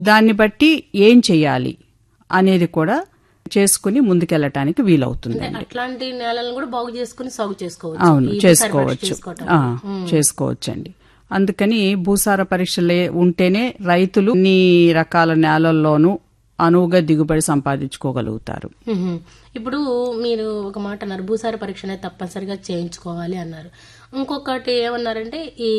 దాన్ని బట్టి ఏం చెయ్యాలి అనేది కూడా చేసుకుని ముందుకెళ్ళటానికి వీలవుతుందండి అట్లాంటి నేలలను కూడా బాగు చేసుకుని సాగు చేసుకోవచ్చు అవును ఈ భూసార పరీక్ష చేసుకోవచ్చు చేసుకోవటం. ఆ, చేసుకోవచ్చండి అందుకని భూసార పరీక్షలే ఉంటేనే రైతులు అన్ని రకాల నేలల్లోనూ అనువుగా దిగుబడి సంపాదించుకోగలుగుతారు మ్మ్. ఇప్పుడు మీరు ఒక మాట అన్నారు భూసార పరీక్ష అనేది తప్పనిసరిగా చేయించుకోవాలి అన్నారు ఇంకొకటి ఏమన్నారంటే ఈ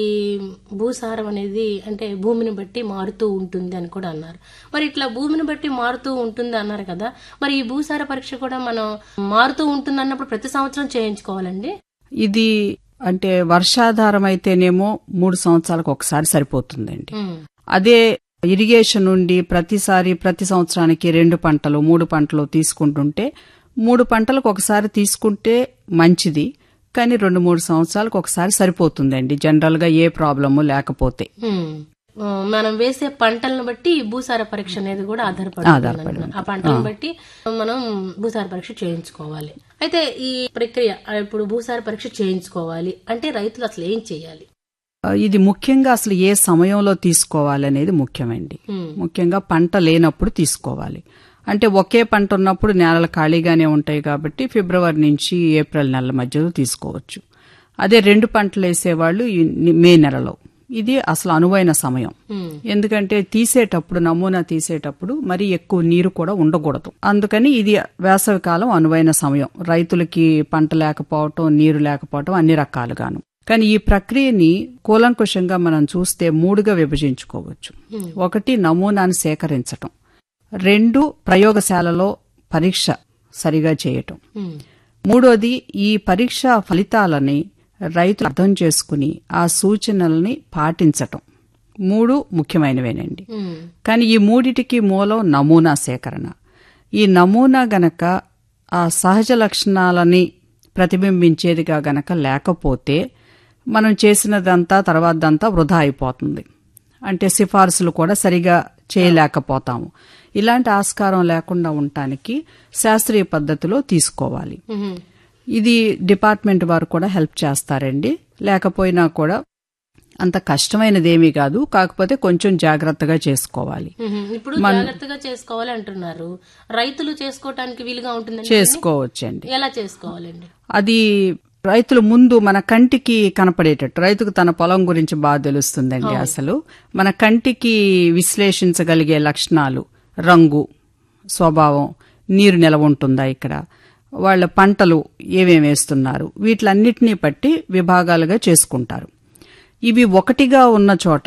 భూసారం అనేది అంటే భూమిని బట్టి మారుతూ ఉంటుంది అని కూడా అన్నారు మరి ఇట్లా భూమిని బట్టి మారుతూ ఉంటుంది అన్నారు కదా మరి ఈ భూసార పరీక్ష కూడా మనం మారుతూ ఉంటుంది అన్నప్పుడు ప్రతి సంవత్సరం చేయించుకోవాలండి ఇది అంటే వర్షాధారం అయితేనేమో మూడు సంవత్సరాలకు ఒకసారి సరిపోతుందండి మ్మ్. అదే ఇరిగేషన్ నుండి ప్రతిసారి ప్రతి సంవత్సరానికి రెండు పంటలు మూడు పంటలు తీసుకుంటుంటే మూడు పంటలకు ఒకసారి తీసుకుంటే మంచిది కానీ రెండు మూడు సంవత్సరాలకు ఒకసారి సరిపోతుందండి జనరల్ గా ఏ ప్రాబ్లము లేకపోతే మ్మ్. ఆ, మనం వేసే పంటలను బట్టి ఈ భూసార పరీక్ష అనేది కూడా ఆధారపడుతుంది అంటున్నారు. ఆ పంటలను బట్టి మనం భూసార పరీక్ష చేయించుకోవాలి అయితే ఈ ప్రక్రియ ఆ, ఇప్పుడు భూసార పరీక్ష చేయించుకోవాలి అంటే రైతులు అసలు ఏం చేయాలి ఆ, ఇది ముఖ్యంగా అసలు ఏ సమయంలో తీసుకోవాలనేది ముఖ్యమండి మ్మ్. ముఖ్యంగా పంట లేనప్పుడు తీసుకోవాలి అంటే ఒకే పంట ఉన్నప్పుడు నేలలు ఖాళీగానే ఉంటాయి కాబట్టి ఫిబ్రవరి నుంచి ఏప్రిల్ నెలల మధ్యలో తీసుకోవచ్చు అదే రెండు పంటలు వేసేవాళ్ళు ఈ మే నెలలో ఇది అసలు అనువైన సమయం మ్మ్. ఎందుకంటే తీసేటప్పుడు నమూనా తీసేటప్పుడు మరి ఎక్కువ నీరు కూడా ఉండకూడదు అందుకని ఇది వేసవికాలం అనువైన సమయం రైతులకి పంట లేకపోవటం నీరు లేకపోవటం అన్ని రకాలుగాను కానీ ఈ ప్రక్రియని కూలంకుషంగా మనం చూస్తే మూడుగా విభజించుకోవచ్చు ఒకటి నమూనాను సేకరించటం రెండు ప్రయోగశాలలో పరీక్ష సరిగా చేయటం మ్మ్. మూడోది ఈ పరీక్ష ఫలితాలని రైతులు అర్థం చేసుకుని ఆ సూచనల్ని పాటించటం మూడు ముఖ్యమైనవేనండి మ్మ్. కానీ ఈ మూడిటికి మూలం నమూనా సేకరణ ఈ నమూనా గనక ఆ సహజ లక్షణాలని ప్రతిబింబించేదిగా గనక లేకపోతే మనం చేసినదంతా తర్వాతదంతా వృధా అయిపోతుంది అంటే సిఫార్సులు కూడా సరిగా చేయలేకపోతాము ఇలాంటి ఆస్కారం లేకుండా ఉండటానికి శాస్త్రీయ పద్ధతిలో తీసుకోవాలి మ్మ్. ఇది డిపార్ట్మెంట్ వారు కూడా హెల్ప్ చేస్తారండి లేకపోయినా కూడా అంత కష్టమైనదేమీ కాదు కాకపోతే కొంచెం జాగ్రత్తగా చేసుకోవాలి మ్మ్. ఇప్పుడు జాగ్రత్తగా చేసుకోవాలి అంటున్నారు రైతులు చేసుకోవటానికి వీలుగా ఉంటుందండి చేసుకోవచ్చండి ఎలా చేసుకోవాలండి అది రైతులు ముందు మన కంటికి కనపడేటట్టు రైతుకు తన పొలం గురించి బాగా తెలుస్తుందండి అసలు మన కంటికి విశ్లేషించగలిగే లక్షణాలు రంగు స్వభావం నీరు నిలవ ఉంటుందా ఇక్కడ వాళ్ళ పంటలు ఏమేమి వేస్తున్నారు వీటిలన్నిటినీ బట్టి విభాగాలుగా చేసుకుంటారు ఇవి ఒకటిగా ఉన్న చోట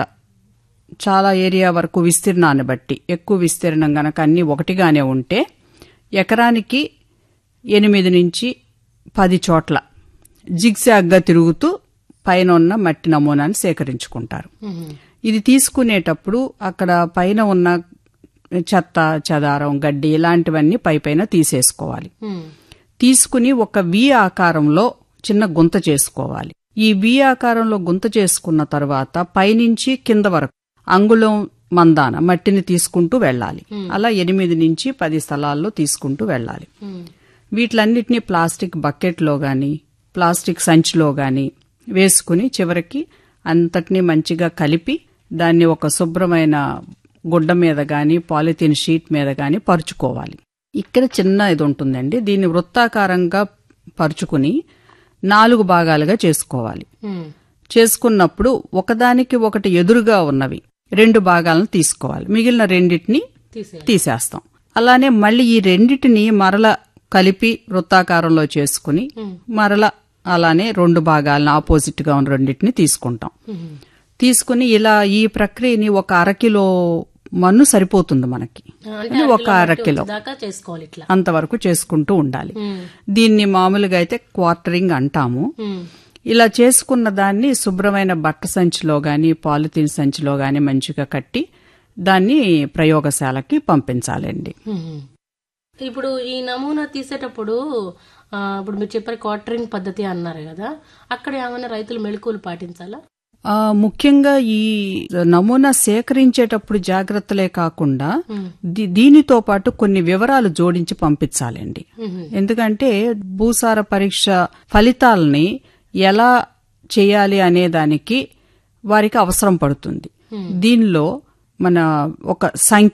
చాలా ఏరియా వరకు విస్తీర్ణాన్ని బట్టి ఎక్కువ విస్తీర్ణం గనక అన్ని ఒకటిగానే ఉంటే ఎకరానికి ఎనిమిది నుంచి పది చోట్ల జిగ్జాగ్గా తిరుగుతూ పైన ఉన్న మట్టి నమూనాన్ని సేకరించుకుంటారు మ్మ్. ఇది తీసుకునేటప్పుడు అక్కడ పైన ఉన్న చెత్త చెదారం గడ్డి ఇలాంటివన్నీ పై పైన తీసేసుకోవాలి మ్మ్. తీసుకుని ఒక వి ఆకారంలో చిన్న గుంత చేసుకోవాలి ఈ వి ఆకారంలో గుంత చేసుకున్న తర్వాత పైనుంచి కింద వరకు అంగుళం మందాన మట్టిని తీసుకుంటూ వెళ్ళాలి అలా ఎనిమిది నుంచి పది స్థలాల్లో తీసుకుంటూ వెళ్ళాలి మ్మ్. వీటిలన్నిటినీ ప్లాస్టిక్ బకెట్లో గాని ప్లాస్టిక్ సంచిలో గాని వేసుకుని చివరికి అంతటినీ మంచిగా కలిపి దాన్ని ఒక శుభ్రమైన గుడ్డ మీద గాని పాలిథిన్ షీట్ మీద గాని పరుచుకోవాలి ఇక్కడ చిన్న ఇది ఉంటుందండి దీన్ని వృత్తాకారంగా పరుచుకుని నాలుగు భాగాలుగా చేసుకోవాలి మ్మ్. చేసుకున్నప్పుడు ఒకదానికి ఒకటి ఎదురుగా ఉన్నవి రెండు భాగాలను తీసుకోవాలి మిగిలిన రెండింటిని తీసేయాలి తీసేస్తాం అలానే మళ్ళీ ఈ రెండిటిని మరల కలిపి వృత్తాకారంలో చేసుకుని మరల అలానే రెండు భాగాలను ఆపోజిట్ గా ఉన్న రెండింటిని తీసుకుంటాం మ్మ్. తీసుకుని ఇలా ఈ ప్రక్రియని ఒక అరకిలో మన్ను సరిపోతుంది మనకి అంటే ఇది ఒక అరకిలో దాకా చేసుకోవాలి ఇట్లా అంతవరకు చేసుకుంటూ ఉండాలి మ్మ్. దీన్ని మామూలుగా అయితే క్వార్టరింగ్ అంటాము మ్మ్. ఇలా చేసుకున్న దాన్ని శుభ్రమైన బట్ట సంచిలో గాని పాలిథిన్ సంచిలో గాని మంచిగా కట్టి దాన్ని ప్రయోగశాలకి పంపించాలండి మ్మ్. ఇప్పుడు ఈ నమూనా తీసేటప్పుడు ఆ, ఇప్పుడు మీరు చెప్పారు క్వార్టరింగ్ పద్ధతి అన్నారు కదా అక్కడ ఏమైనా రైతులు మెళకువలు పాటించాలా ఆ, ముఖ్యంగా ఈ నమూనా సేకరించేటప్పుడు జాగ్రత్తలే కాకుండా దీ- దీనితో పాటు కొన్ని వివరాలు జోడించి పంపించాలండి మ్మ్. ఎందుకంటే భూసార పరీక్ష ఫలితాలని ఎలా చేయాలి అనే దానికి వారికి అవసరం పడుతుంది దీనిలో మన ఒక సంఖ్య